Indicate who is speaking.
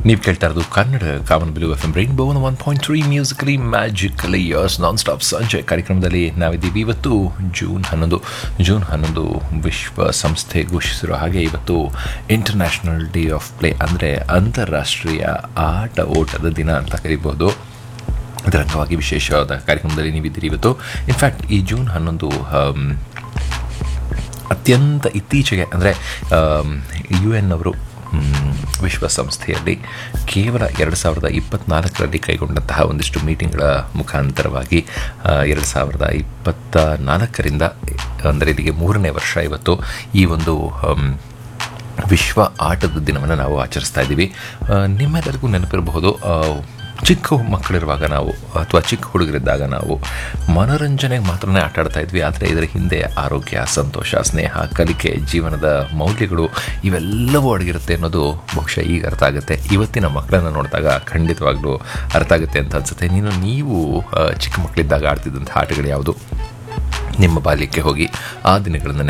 Speaker 1: ನೀವು ಕೇಳ್ತಾ ಇರೋದು Kannada Kamanabillu F M rainbow one point three musically magically yours non stop ಸಂಜೆ ಕಾರ್ಯಕ್ರಮದಲ್ಲಿ ನಾವಿದ್ದೀವಿ ಇವತ್ತು ಜೂನ್ ಹನ್ನೊಂದು ಜೂನ್ ಹನ್ನೊಂದು ವಿಶ್ವ ಸಂಸ್ಥೆ ಘೋಷಿಸಿರೋ ಹಾಗೆ ಇವತ್ತು ಇಂಟರ್ನ್ಯಾಷನಲ್ ಡೇ ಆಫ್ ಪ್ಲೇ ಅಂದರೆ ಅಂತಾರಾಷ್ಟ್ರೀಯ ಆಟ ಓಟದ ದಿನ ಅಂತ ಕರಿಬೋದು ಅದರ ಅಂಗವಾಗಿ ವಿಶೇಷವಾದ ಕಾರ್ಯಕ್ರಮದಲ್ಲಿ ನೀವಿದ್ದೀರಿ ಇವತ್ತು ಇನ್ಫ್ಯಾಕ್ಟ್ ಈ ಜೂನ್ ಹನ್ನೊಂದು ಆಮ್, ಅತ್ಯಂತ ಇತ್ತೀಚೆಗೆ ಅಂದರೆ ಯು ಎನ್ ಅವರು ಮ್, ವಿಶ್ವಸಂಸ್ಥೆಯಲ್ಲಿ ಕೇವಲ ಎರಡು ಸಾವಿರದ ಇಪ್ಪತ್ನಾಲ್ಕರಲ್ಲಿ ಕೈಗೊಂಡಂತಹ ಒಂದಿಷ್ಟು ಮೀಟಿಂಗ್ಗಳ ಮುಖಾಂತರವಾಗಿ ಆ, ಎರಡು ಸಾವಿರದ ಇಪ್ಪತ್ತ ನಾಲ್ಕರಿಂದ ಅಂದರೆ ಇಲ್ಲಿಗೆ ಮೂರನೇ ವರ್ಷ ಇವತ್ತು ಈ ಒಂದು ಆಮ್, ವಿಶ್ವ ಆಟದ ದಿನವನ್ನು ನಾವು ಆಚರಿಸ್ತಾ ಇದ್ದೀವಿ ಆ, ನಿಮ್ಮೆಲ್ಲರಿಗೂ ನೆನಪಿರಬಹುದು ಆ, ಚಿಕ್ಕ ಮಕ್ಕಳಿರುವಾಗ ನಾವು ಅಥವಾ ಚಿಕ್ಕ ಹುಡುಗರಿದ್ದಾಗ ನಾವು ಮನೋರಂಜನೆಗೆ ಮಾತ್ರನೇ ಆಟ ಆಡ್ತಾ ಇದ್ವಿ ಆದರೆ ಇದರ ಹಿಂದೆ ಆರೋಗ್ಯ ಸಂತೋಷ ಸ್ನೇಹ ಕಲಿಕೆ ಜೀವನದ ಮೌಲ್ಯಗಳು ಇವೆಲ್ಲವೂ ಅಡಗಿರುತ್ತೆ ಅನ್ನೋದು ಬಹುಶಃ ಈಗ ಅರ್ಥ ಆಗುತ್ತೆ ಇವತ್ತಿನ ಮಕ್ಕಳನ್ನು ನೋಡಿದಾಗ ಖಂಡಿತವಾಗ್ಲೂ ಅರ್ಥ ಆಗುತ್ತೆ ಅಂತ ಅನ್ಸುತ್ತೆ ನೀನು ನೀವು ಆ, ಚಿಕ್ಕ ಮಕ್ಕಳಿದ್ದಾಗ ಆಡ್ತಿದ್ದಂಥ ಆಟಗಳು ಯಾವುದು ನಿಮ್ಮ ಬಾಲ್ಯಕ್ಕೆ ಹೋಗಿ ಆ ದಿನಗಳನ್ನು